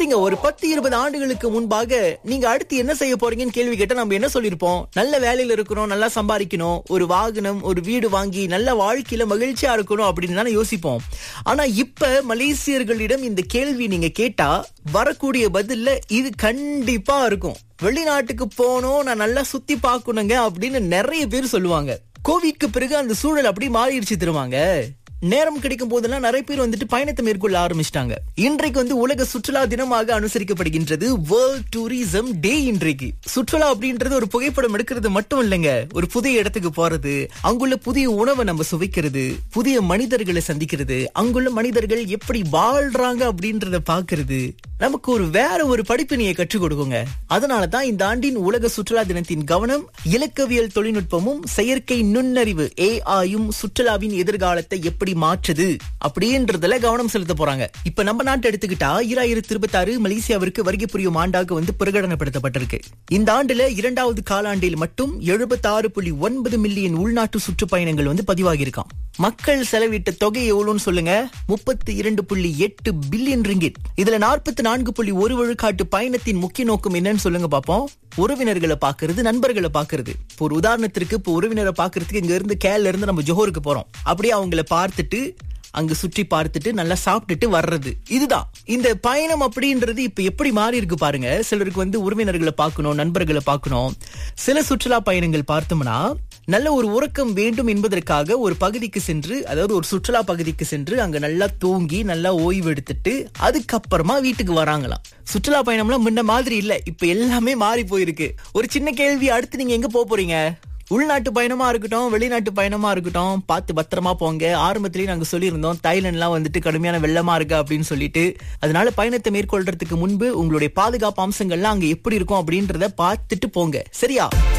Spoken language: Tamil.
சரிங்க ஒரு பத்து இருபது ஆண்டுகளுக்கு முன்பாக நீங்க அடுத்து என்ன செய்ய போறீங்கன்னு கேள்வி கேட்டா நம்ம என்ன சொல்லிருப்போம் நல்ல வேலையில இருக்கணும் நல்லா சம்பாதிக்கணும் ஒரு வாகனம் ஒரு வீடு வாங்கி நல்ல வாழ்க்கையில மகிழ்ச்சியா இருக்கணும் அப்படின்னு தானே யோசிப்போம் ஆனா இப்ப மலேசியர்களிடம் இந்த கேள்வி நீங்க கேட்டா வரக்கூடிய பதில்ல இது கண்டிப்பா இருக்கும் வெளிநாட்டுக்கு போகணும் நான் நல்லா சுத்தி பார்க்கணுங்க அப்படின்னு நிறைய பேர் சொல்லுவாங்க கோவிட்க்கு பிறகு அந்த சூழல் அப்படி மாறிடுச்சு திருவாங்க நேரம் கிடைக்கும் போதெல்லாம் நிறைய பேர் வந்துட்டு பயணத்தை மேற்கொள்ள ஆரம்பிச்சிட்டாங்க இன்றைக்கு வந்து உலக சுற்றுலா தினமாக அனுசரிக்கப்படுகின்றது வேர்ல்ட் டூரிசம் டே இன்றைக்கு சுற்றுலா அப்படின்றது ஒரு புகைப்படம் எடுக்கிறது மட்டும் இல்லைங்க ஒரு புதிய இடத்துக்கு போறது அங்குள்ள புதிய உணவை நம்ம சுவைக்கிறது புதிய மனிதர்களை சந்திக்கிறது அங்குள்ள மனிதர்கள் எப்படி வாழ்றாங்க அப்படின்றத பாக்குறது நமக்கு ஒரு வேற ஒரு படிப்பினையை கற்றுக் கொடுக்குங்க அதனால தான் இந்த ஆண்டின் உலக சுற்றுலா தினத்தின் கவனம் இலக்கவியல் தொழில்நுட்பமும் செயற்கை நுண்ணறிவு ஏஐயும் சுற்றுலாவின் எதிர்காலத்தை எப்படி மாற்றுது அப்படின்றதுல கவனம் செலுத்த போறாங்க இப்ப நம்ம நாட்டை எடுத்துக்கிட்டா ஈராயிரத்தி இருபத்தி ஆறு மலேசியாவிற்கு வருகை புரியும் ஆண்டாக வந்து பிரகடனப்படுத்தப்பட்டிருக்கு இந்த ஆண்டுல இரண்டாவது காலாண்டில் மட்டும் எழுபத்தாறு புள்ளி ஒன்பது மில்லியன் உள்நாட்டு சுற்றுப்பயணங்கள் வந்து பதிவாகியிருக்கான் மக்கள் செலவிட்ட தொகை எவ்வளவுன்னு சொல்லுங்க முப்பத்தி இரண்டு புள்ளி எட்டு பில்லியன் ரிங்கிட் இதுல நாற்பத்தி நான்கு புள்ளி ஒரு விழுக்காட்டு பயணத்தின் முக்கிய நோக்கம் என்னன்னு சொல்லுங்க பாப்போம் உறவினர்களை பாக்குறது நண்பர்களை பாக்குறது இப்போ ஒரு உதாரணத்திற்கு இப்போ உறவினரை பாக்குறதுக்கு இங்க இருந்து கேல இருந்து நம்ம ஜோஹருக்கு போறோம் அப்படியே அவங்கள பார்த்துட்டு அங்க சுற்றி பார்த்துட்டு நல்லா சாப்பிட்டுட்டு வர்றது இதுதான் இந்த பயணம் அப்படின்றது இப்ப எப்படி மாறி இருக்கு பாருங்க சிலருக்கு வந்து உறவினர்களை பார்க்கணும் நண்பர்களை பார்க்கணும் சில சுற்றுலா பயணங்கள் பார்த்தோம்னா நல்ல ஒரு உறக்கம் வேண்டும் என்பதற்காக ஒரு பகுதிக்கு சென்று அதாவது ஒரு சுற்றுலா பகுதிக்கு சென்று அங்க நல்லா தூங்கி நல்லா ஓய்வு எடுத்துட்டு அதுக்கப்புறமா வீட்டுக்கு வராங்களாம் சுற்றுலா பயணம்லாம் முன்ன மாதிரி இல்ல இப்ப எல்லாமே மாறி போயிருக்கு ஒரு சின்ன கேள்வி அடுத்து நீங்க எங்க போக போறீங்க உள்நாட்டு பயணமா இருக்கட்டும் வெளிநாட்டு பயணமா இருக்கட்டும் பார்த்து பத்திரமா போங்க ஆரம்பத்திலேயே நாங்க சொல்லியிருந்தோம் தைலண்ட்லாம் வந்துட்டு கடுமையான வெள்ளமா இருக்கு அப்படின்னு சொல்லிட்டு அதனால பயணத்தை மேற்கொள்றதுக்கு முன்பு உங்களுடைய பாதுகாப்பு அம்சங்கள்லாம் அங்க எப்படி இருக்கும் அப்படின்றத பார்த்துட்டு போங்க சரியா